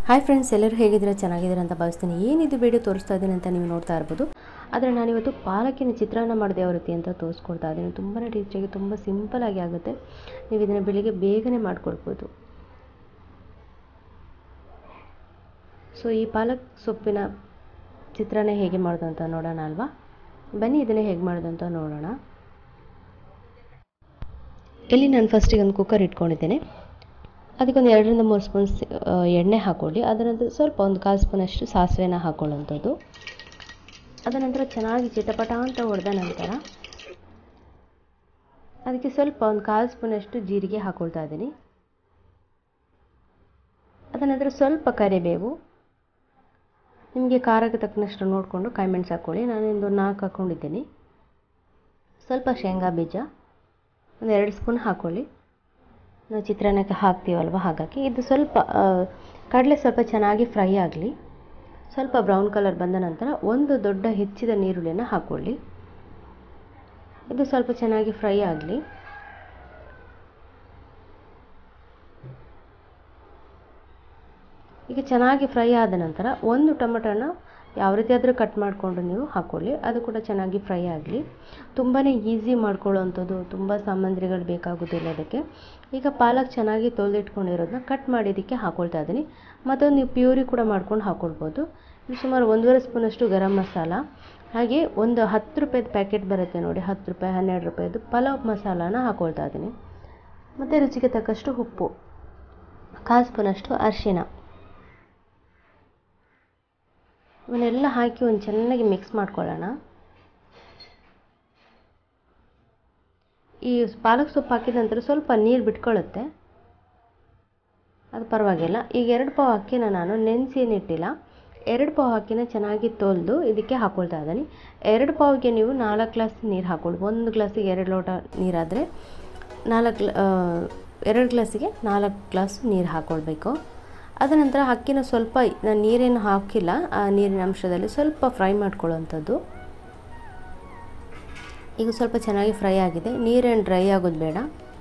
hi friends ಎಲ್ಲರೂ ಹೇಗಿದ್ದೀರಾ ಚೆನ್ನಾಗಿದ್ದೀರಾ ಅಂತ ಭಾವಿಸ್ತೀನಿ ಏನಿದು ವಿಡಿಯೋ ತೋರಿಸ್ತಾ ಇದ್ದೀನಿ ಅಂತ ನೀವು ನೋಡ್ತಾ ಇರ್ಬೋದು ಆದರೆ ನಾನಿವತ್ತು ಪಾಲಕಿನ ಚಿತ್ರಾನ್ನ ಮಾಡಿದೆ ಯಾವ ರೀತಿ ಅಂತ ತೋರಿಸ್ಕೊಡ್ತಾ ಇದ್ದೀನಿ ತುಂಬಾ ಟೇಸ್ಟಿಯಾಗಿ ತುಂಬ ಸಿಂಪಲಾಗಿ ಆಗುತ್ತೆ ನೀವು ಇದನ್ನು ಬೆಳಿಗ್ಗೆ ಬೇಗನೆ ಮಾಡಿಕೊಡ್ಬೋದು ಸೊ ಈ ಪಾಲಕ್ ಸೊಪ್ಪಿನ ಚಿತ್ರಾನ್ನ ಹೇಗೆ ಮಾಡೋದು ಅಂತ ನೋಡೋಣ ಅಲ್ವಾ ಬನ್ನಿ ಇದನ್ನು ಹೇಗೆ ಮಾಡೋದು ಅಂತ ನೋಡೋಣ ಇಲ್ಲಿ ನಾನು ಫಸ್ಟಿಗೆ ಒಂದು ಕುಕ್ಕರ್ ಇಟ್ಕೊಂಡಿದ್ದೇನೆ ಅದಕ್ಕೊಂದು ಎರಡರಿಂದ ಮೂರು ಸ್ಪೂನ್ ಎಣ್ಣೆ ಹಾಕ್ಕೊಳ್ಳಿ ಅದರ ನಂತರ ಸ್ವಲ್ಪ ಒಂದು ಕಾಲು ಸ್ಪೂನಷ್ಟು ಸಾಸಿವೆನ ಹಾಕೊಳ್ಳುವಂಥದ್ದು ಅದರ ನಂತರ ಚೆನ್ನಾಗಿ ಚಿಟಪಟ ಅಂತ ಹೊಡೆದ ನಂತರ ಅದಕ್ಕೆ ಸ್ವಲ್ಪ ಒಂದು ಕಾಲು ಸ್ಪೂನಷ್ಟು ಜೀರಿಗೆ ಹಾಕ್ಕೊಳ್ತಾ ಇದ್ದೀನಿ ಅದರ ನಂತರ ಸ್ವಲ್ಪ ಕರಿಬೇವು ನಿಮಗೆ ಖಾರಕ್ಕೆ ತಕ್ಕನಷ್ಟು ನೋಡಿಕೊಂಡು ಕಾಯಿ ಮೆಣಸು ಹಾಕ್ಕೊಳ್ಳಿ ನಾನೊಂದು ನಾಲ್ಕು ಹಾಕ್ಕೊಂಡಿದ್ದೀನಿ ಸ್ವಲ್ಪ ಶೇಂಗಾ ಬೀಜ ಒಂದು ಎರಡು ಸ್ಪೂನ್ ಹಾಕ್ಕೊಳ್ಳಿ ನಾವು ಚಿತ್ರಾನ್ನಕ್ಕೆ ಹಾಕ್ತೀವಲ್ವ ಹಾಗಾಗಿ ಇದು ಸ್ವಲ್ಪ ಕಡಲೆ ಸ್ವಲ್ಪ ಚೆನ್ನಾಗಿ ಫ್ರೈ ಆಗಲಿ ಸ್ವಲ್ಪ ಬ್ರೌನ್ ಕಲರ್ ಬಂದ ನಂತರ ಒಂದು ದೊಡ್ಡ ಹೆಚ್ಚಿದ ನೀರುಳ್ಳಿನ ಹಾಕ್ಕೊಳ್ಳಿ ಇದು ಸ್ವಲ್ಪ ಚೆನ್ನಾಗಿ ಫ್ರೈ ಆಗಲಿ ಈಗ ಚೆನ್ನಾಗಿ ಫ್ರೈ ಆದ ನಂತರ ಒಂದು ಟೊಮೆಟೊನ ಯಾವ ರೀತಿ ಆದರೂ ಕಟ್ ಮಾಡಿಕೊಂಡು ನೀವು ಹಾಕ್ಕೊಳ್ಳಿ ಅದು ಕೂಡ ಚೆನ್ನಾಗಿ ಫ್ರೈ ಆಗಲಿ ತುಂಬಾ ಈಸಿ ಮಾಡ್ಕೊಳ್ಳೋವಂಥದ್ದು ತುಂಬ ಸಾಮಗ್ರಿಗಳು ಬೇಕಾಗೋದಿಲ್ಲ ಅದಕ್ಕೆ ಈಗ ಪಾಲಕ್ ಚೆನ್ನಾಗಿ ತೊಳೆದಿಟ್ಕೊಂಡಿರೋದನ್ನ ಕಟ್ ಮಾಡಿ ಇದಕ್ಕೆ ಹಾಕ್ಕೊಳ್ತಾ ಇದ್ದೀನಿ ಮತ್ತೊಂದು ನೀವು ಪ್ಯೂರಿ ಕೂಡ ಮಾಡ್ಕೊಂಡು ಹಾಕ್ಕೊಳ್ಬೋದು ಇದು ಸುಮಾರು ಒಂದೂವರೆ ಸ್ಪೂನಷ್ಟು ಗರಂ ಮಸಾಲ ಹಾಗೆ ಒಂದು ಹತ್ತು ರೂಪಾಯಿದು ಪ್ಯಾಕೆಟ್ ಬರುತ್ತೆ ನೋಡಿ ಹತ್ತು ರೂಪಾಯಿ ಹನ್ನೆರಡು ರೂಪಾಯಿದು ಪಲಾವ್ ಮಸಾಲಾನ ಹಾಕ್ಕೊಳ್ತಾ ಇದ್ದೀನಿ ಮತ್ತು ರುಚಿಗೆ ತಕ್ಕಷ್ಟು ಉಪ್ಪು ಕಾಲು ಸ್ಪೂನಷ್ಟು ಅರಿಶಿನ ಇವನ್ನೆಲ್ಲ ಹಾಕಿ ಒಂದು ಚೆನ್ನಾಗಿ ಮಿಕ್ಸ್ ಮಾಡ್ಕೊಳ್ಳೋಣ ಈ ಪಾಲಕ್ ಸೊಪ್ಪು ಹಾಕಿದ ನಂತರ ಸ್ವಲ್ಪ ನೀರು ಬಿಟ್ಕೊಳ್ಳುತ್ತೆ ಅದು ಪರವಾಗಿಲ್ಲ ಈಗ ಎರಡು ಪಾವು ಅಕ್ಕಿನ ನಾನು ನೆನೆಸಿ ಏನಿಟ್ಟಿಲ್ಲ ಎರಡು ಪಾವು ಅಕ್ಕಿನ ಚೆನ್ನಾಗಿ ತೊಳೆದು ಇದಕ್ಕೆ ಹಾಕ್ಕೊಳ್ತಾ ಇದ್ದೀನಿ ಎರಡು ಪಾವಿಗೆ ನೀವು ನಾಲ್ಕು ಗ್ಲಾಸ್ ನೀರು ಹಾಕ್ಕೊಳ್ಳಿ ಒಂದು ಗ್ಲಾಸಿಗೆ ಎರಡು ಲೋಟ ನೀರಾದರೆ ನಾಲ್ಕು ಎರಡು ಗ್ಲಾಸಿಗೆ ನಾಲ್ಕು ಗ್ಲಾಸ್ ನೀರು ಹಾಕ್ಕೊಳ್ಬೇಕು ಅದ ನಂತರ ಅಕ್ಕಿನ ಸ್ವಲ್ಪ ನಾನು ನೀರೇನು ಹಾಕಿಲ್ಲ ಆ ನೀರಿನ ಅಂಶದಲ್ಲಿ ಸ್ವಲ್ಪ ಫ್ರೈ ಮಾಡ್ಕೊಳ್ಳೋವಂಥದ್ದು ಈಗ ಸ್ವಲ್ಪ ಚೆನ್ನಾಗಿ ಫ್ರೈ ಆಗಿದೆ ನೀರೇನು ಡ್ರೈ ಆಗೋದು ಬೇಡ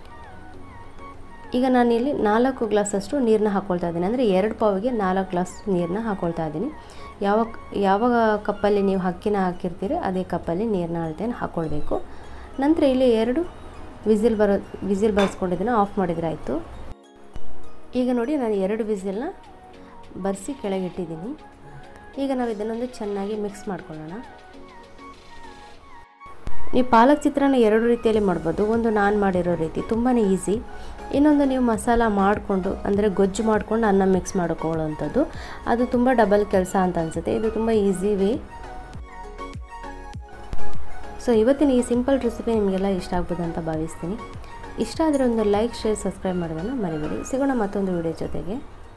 ಈಗ ನಾನಿಲ್ಲಿ ನಾಲ್ಕು ಗ್ಲಾಸಷ್ಟು ನೀರನ್ನ ಹಾಕ್ಕೊಳ್ತಾ ಇದ್ದೀನಿ ಅಂದರೆ ಎರಡು ಪಾವಿಗೆ ನಾಲ್ಕು ಗ್ಲಾಸ್ ನೀರನ್ನ ಹಾಕ್ಕೊಳ್ತಾ ಇದ್ದೀನಿ ಯಾವ ಯಾವ ಕಪ್ಪಲ್ಲಿ ನೀವು ಅಕ್ಕಿನ ಹಾಕಿರ್ತೀರಿ ಅದೇ ಕಪ್ಪಲ್ಲಿ ನೀರನ್ನ ಅಳತೆಯನ್ನು ಹಾಕ್ಕೊಳ್ಬೇಕು ನಂತರ ಇಲ್ಲಿ ಎರಡು ವಿಸಿಲ್ ಬರೋ ವಿಸಿಲ್ ಬರ್ಸ್ಕೊಂಡಿದ್ದನ್ನು ಆಫ್ ಮಾಡಿದರೆ ಆಯಿತು ಈಗ ನೋಡಿ ನಾನು ಎರಡು ವಿಸಿಲ್ನ ಬರೆಸಿ ಕೆಳಗಿಟ್ಟಿದ್ದೀನಿ ಈಗ ನಾವು ಇದನ್ನೊಂದು ಚೆನ್ನಾಗಿ ಮಿಕ್ಸ್ ಮಾಡ್ಕೊಳ್ಳೋಣ ನೀವು ಪಾಲಕ್ ಚಿತ್ರಾನ್ನ ಎರಡು ರೀತಿಯಲ್ಲಿ ಮಾಡ್ಬೋದು ಒಂದು ನಾನು ಮಾಡಿರೋ ರೀತಿ ತುಂಬಾ ಈಸಿ ಇನ್ನೊಂದು ನೀವು ಮಸಾಲ ಮಾಡಿಕೊಂಡು ಅಂದರೆ ಗೊಜ್ಜು ಮಾಡಿಕೊಂಡು ಅನ್ನ ಮಿಕ್ಸ್ ಮಾಡ್ಕೊಳ್ಳೋವಂಥದ್ದು ಅದು ತುಂಬ ಡಬಲ್ ಕೆಲಸ ಅಂತ ಅನಿಸುತ್ತೆ ಇದು ತುಂಬ ಈಸಿ ವೇ ಸೊ ಇವತ್ತಿನ ಈ ಸಿಂಪಲ್ ರೆಸಿಪಿ ನಿಮಗೆಲ್ಲ ಇಷ್ಟ ಆಗ್ಬೋದು ಅಂತ ಭಾವಿಸ್ತೀನಿ ಇಷ್ಟ ಆದರೆ ಒಂದು ಲೈಕ್ ಶೇರ್ ಸಬ್ಸ್ಕ್ರೈಬ್ ಮಾಡೋದನ್ನು ಮರಿಬೇಡಿ ಸಿಗೋಣ ಮತ್ತೊಂದು ವಿಡಿಯೋ ಜೊತೆಗೆ